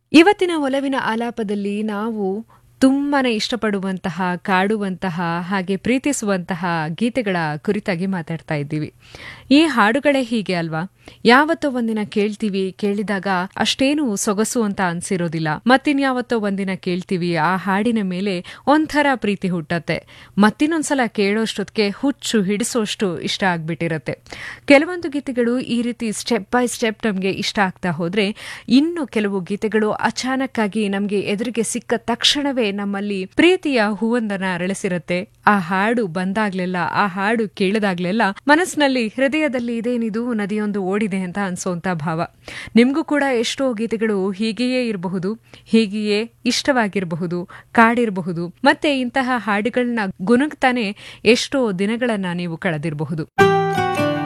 ಇವತ್ತಿನ ಒಲವಿನ ಆಲಾಪದಲ್ಲಿ ನಾವು ತುಂಬಾನೇ ಇಷ್ಟಪಡುವಂತಹ ಕಾಡುವಂತಹ ಹಾಗೆ ಪ್ರೀತಿಸುವಂತಹ ಗೀತೆಗಳ ಕುರಿತಾಗಿ ಮಾತಾಡ್ತಾ ಇದ್ದೀವಿ ಈ ಹಾಡುಗಳೇ ಹೀಗೆ ಅಲ್ವಾ ಯಾವತ್ತೋ ಒಂದಿನ ಕೇಳ್ತೀವಿ ಕೇಳಿದಾಗ ಅಷ್ಟೇನು ಸೊಗಸು ಅಂತ ಅನ್ಸಿರೋದಿಲ್ಲ ಮತ್ತಿನ್ಯಾವತ್ತೋ ಒಂದಿನ ಕೇಳ್ತೀವಿ ಆ ಹಾಡಿನ ಮೇಲೆ ಒಂಥರ ಪ್ರೀತಿ ಹುಟ್ಟತ್ತೆ ಮತ್ತಿನ್ನೊಂದ್ಸಲ ಕೇಳೋಷ್ಟೊತ್ತಿಗೆ ಹುಚ್ಚು ಹಿಡಿಸೋಷ್ಟು ಇಷ್ಟ ಆಗ್ಬಿಟ್ಟಿರತ್ತೆ ಕೆಲವೊಂದು ಗೀತೆಗಳು ಈ ರೀತಿ ಸ್ಟೆಪ್ ಬೈ ಸ್ಟೆಪ್ ನಮಗೆ ಇಷ್ಟ ಆಗ್ತಾ ಹೋದ್ರೆ ಇನ್ನು ಕೆಲವು ಗೀತೆಗಳು ಅಚಾನಕ್ ಆಗಿ ನಮಗೆ ಎದುರಿಗೆ ಸಿಕ್ಕ ತಕ್ಷಣವೇ ನಮ್ಮಲ್ಲಿ ಪ್ರೀತಿಯ ಹೂವೊಂದನ್ನ ಅರಳಿಸಿರತ್ತೆ ಆ ಹಾಡು ಬಂದಾಗ್ಲೆಲ್ಲ ಆ ಹಾಡು ಕೇಳಿದಾಗ್ಲೆಲ್ಲ ಮನಸ್ಸಿನಲ್ಲಿ ಹೃದಯದಲ್ಲಿ ಇದೇನಿದು ನದಿಯೊಂದು ಓಡಿದೆ ಅಂತ ಅನ್ಸೋಂತ ಭಾವ ನಿಮ್ಗೂ ಕೂಡ ಎಷ್ಟೋ ಗೀತೆಗಳು ಹೀಗೆಯೇ ಇರಬಹುದು ಹೀಗೆಯೇ ಇಷ್ಟವಾಗಿರಬಹುದು ಕಾಡಿರಬಹುದು ಮತ್ತೆ ಇಂತಹ ಹಾಡುಗಳನ್ನ ಗುನುಗ್ತಾನೆ ಎಷ್ಟೋ ದಿನಗಳನ್ನ ನೀವು ಕಳೆದಿರಬಹುದು